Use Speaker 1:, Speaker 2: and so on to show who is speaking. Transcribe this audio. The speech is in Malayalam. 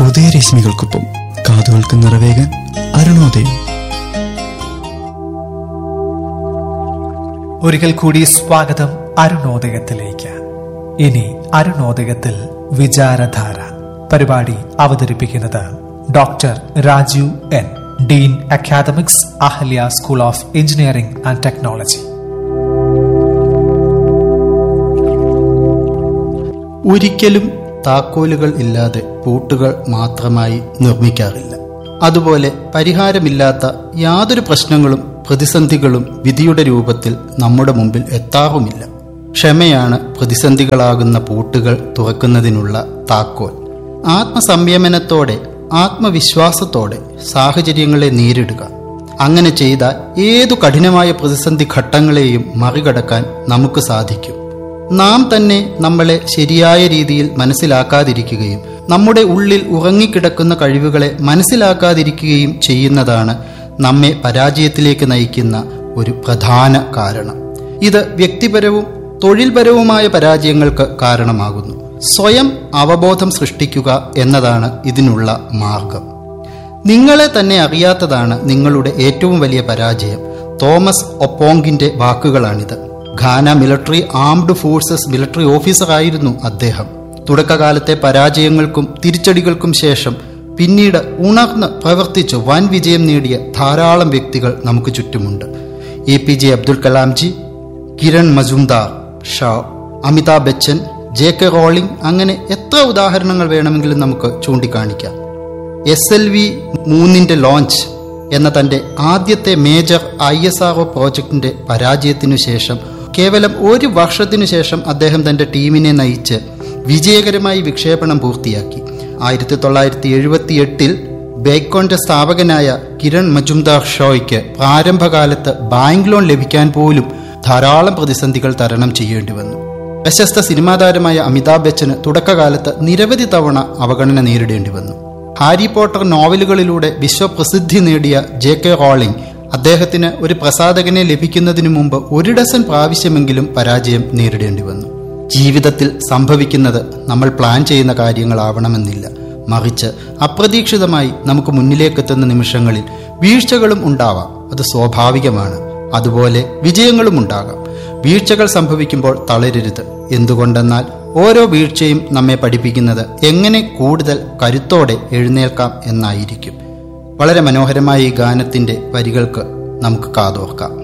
Speaker 1: ഉദയരശ്മികൾക്കൊപ്പം കാതുകൾക്ക് നിറവേകാൻ അരുണോദയം
Speaker 2: ഒരിക്കൽ കൂടി സ്വാഗതം അരുണോദയത്തിലേക്ക് ഇനി അരുണോദയത്തിൽ വിചാരധാര പരിപാടി അവതരിപ്പിക്കുന്നത് doctor Rajeev N dean academics Ahalya school of engineering and technology
Speaker 3: ഒരിക്കലും താക്കോലുകൾ ഇല്ലാതെ പൂട്ടുകൾ മാത്രമായി നിർമ്മിക്കാറില്ല അതുപോലെ പരിഹാരമില്ലാത്ത യാതൊരു പ്രശ്നങ്ങളും പ്രതിസന്ധികളും വിധിയുടെ രൂപത്തിൽ നമ്മുടെ മുമ്പിൽ എത്താറുമില്ല ക്ഷമയാണ് പ്രതിസന്ധികളാകുന്ന പൂട്ടുകൾ തുറക്കുന്നതിനുള്ള താക്കോൽ ആത്മസംയമനത്തോടെ ആത്മവിശ്വാസത്തോടെ സാഹചര്യങ്ങളെ നേരിടുക അങ്ങനെ ചെയ്താൽ ഏതു കഠിനമായ പ്രതിസന്ധി ഘട്ടങ്ങളെയും മറികടക്കാൻ നമുക്ക് സാധിക്കും നാം തന്നെ നമ്മളെ ശരിയായ രീതിയിൽ മനസ്സിലാക്കാതിരിക്കുകയും നമ്മുടെ ഉള്ളിൽ ഉറങ്ങിക്കിടക്കുന്ന കഴിവുകളെ മനസ്സിലാക്കാതിരിക്കുകയും ചെയ്യുന്നതാണ് നമ്മെ പരാജയത്തിലേക്ക് നയിക്കുന്ന ഒരു പ്രധാന കാരണം ഇത് വ്യക്തിപരവും തൊഴിൽപരവുമായ പരാജയങ്ങൾക്ക് കാരണമാകുന്നു സ്വയം അവബോധം സൃഷ്ടിക്കുക എന്നതാണ് ഇതിനുള്ള മാർഗം നിങ്ങളെ തന്നെ അറിയാത്തതാണ് നിങ്ങളുടെ ഏറ്റവും വലിയ പരാജയം തോമസ് ഒപ്പോങ്കിന്റെ വാക്കുകളാണിത് Ghana military armed forces military ഓഫീസറായിരുന്നു അദ്ദേഹം തുടക്കകാലത്തെ പരാജയങ്ങൾക്കും തിരിച്ചടികൾക്കും ശേഷം പിന്നീട് ഉണർന്ന് പ്രവർത്തിച്ച് വൻ വിജയം നേടിയ ധാരാളം വ്യക്തികൾ നമുക്ക് ചുറ്റുമുണ്ട് A P J Abdul Kalamji Kiran Majumdar Shaw Amitabh Bachchan J K Rowling അങ്ങനെ എത്ര ഉദാഹരണങ്ങൾ വേണമെങ്കിലും നമുക്ക് ചൂണ്ടിക്കാണിക്കാം എസ് എൽ വി മൂന്നിന്റെ ലോഞ്ച് എന്ന തന്റെ ആദ്യത്തെ major I S R O പ്രോജക്ടിന്റെ പരാജയത്തിനു ശേഷം കേവലം ഒരു വർഷത്തിനു ശേഷം അദ്ദേഹം തന്റെ ടീമിനെ നയിച്ച് വിജയകരമായി വിക്ഷേപണം പൂർത്തിയാക്കി ആയിരത്തി തൊള്ളായിരത്തി എഴുപത്തി എട്ടിൽ ബേക്കോന്റെ സ്ഥാപകനായ കിരൺ മജുംദാർ ഷോയ്ക്ക് പ്രാരംഭകാലത്ത് ബാങ്ക് ലോൺ ലഭിക്കാൻ പോലും ധാരാളം പ്രതിസന്ധികൾ തരണം ചെയ്യേണ്ടി വന്നു പ്രശസ്ത സിനിമാ താരമായ അമിതാഭ് ബച്ചന് തുടക്കകാലത്ത് നിരവധി തവണ അവഗണന നേരിടേണ്ടി വന്നു ഹാരി പോട്ടർ നോവലുകളിലൂടെ വിശ്വപ്രസിദ്ധി നേടിയ ജെ കെ റോളിംഗ് അദ്ദേഹത്തിന് ഒരു പ്രസാധകനെ ലഭിക്കുന്നതിനു മുമ്പ് ഒരു ഡസൻ പ്രാവശ്യമെങ്കിലും പരാജയം നേരിടേണ്ടി വന്നു ജീവിതത്തിൽ സംഭവിക്കുന്നത് നമ്മൾ പ്ലാൻ ചെയ്യുന്ന കാര്യങ്ങളാവണമെന്നില്ല മറിച്ച് അപ്രതീക്ഷിതമായി നമുക്ക് മുന്നിലേക്കെത്തുന്ന നിമിഷങ്ങളിൽ വീഴ്ചകളും ഉണ്ടാവാം അത് സ്വാഭാവികമാണ് അതുപോലെ വിജയങ്ങളും ഉണ്ടാകാം വീഴ്ചകൾ സംഭവിക്കുമ്പോൾ തളരരുത് എന്തുകൊണ്ടെന്നാൽ ഓരോ വീഴ്ചയും നമ്മെ പഠിപ്പിക്കുന്നത് എങ്ങനെ കൂടുതൽ കരുത്തോടെ എഴുന്നേൽക്കാം എന്നായിരിക്കും വളരെ മനോഹരമായ ഈ ഗാനത്തിന്റെ വരികൾക്ക് നമുക്ക് കാതോർക്കാം